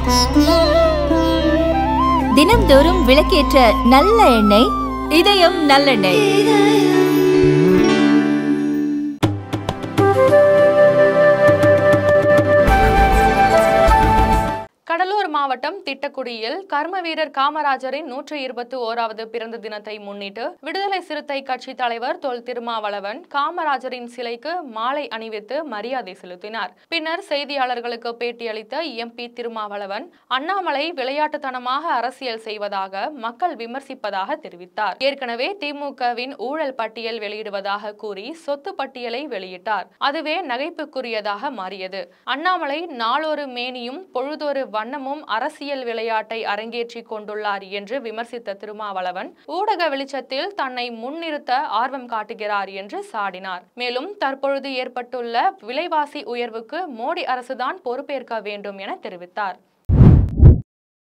தினம்தோறும் விளக்கேற்ற நல்ல எண்ணெய் இதயம் நல்லெண்ணெய் கடலூர் மாவட்டம் திட்டக்குடியில் கர்ம வீரர் காமராஜரின் நூற்றி இருபத்தி ஓராவது பிறந்த தினத்தை முன்னிட்டு விடுதலை சிறுத்தை கட்சி தலைவர் தொல் திருமாவளவன் காமராஜரின் சிலைக்கு மாலை அணிவித்து மரியாதை செலுத்தினார் பின்னர் செய்தியாளர்களுக்கு பேட்டியளித்த எம்பி திருமாவளவன் அண்ணாமலை விளையாட்டுத்தனமாக அரசியல் செய்வதாக மக்கள் விமர்சிப்பதாக தெரிவித்தார் ஏற்கனவே திமுகவின் ஊழல் பட்டியல் வெளியிடுவதாக கூறி சொத்து பட்டியலை வெளியிட்டார் அதுவே நகைப்புக்குரியதாக மாறியது அண்ணாமலை நாளொரு மேனியும் பொழுதொரு வண்ணமும் அரசியல் விளையாட்டை அரங்கேற்றி கொண்டுள்ளார் என்று விமர்சித்த திருமாவளவன் ஊடக வெளிச்சத்தில் தன்னை முன்னிறுத்த ஆர்வம் காட்டுகிறார் என்று சாடினார் மேலும் தற்பொழுது ஏற்பட்டுள்ள விலைவாசி உயர்வுக்கு மோடி அரசுதான் பொறுப்பேற்க வேண்டும் என தெரிவித்தார்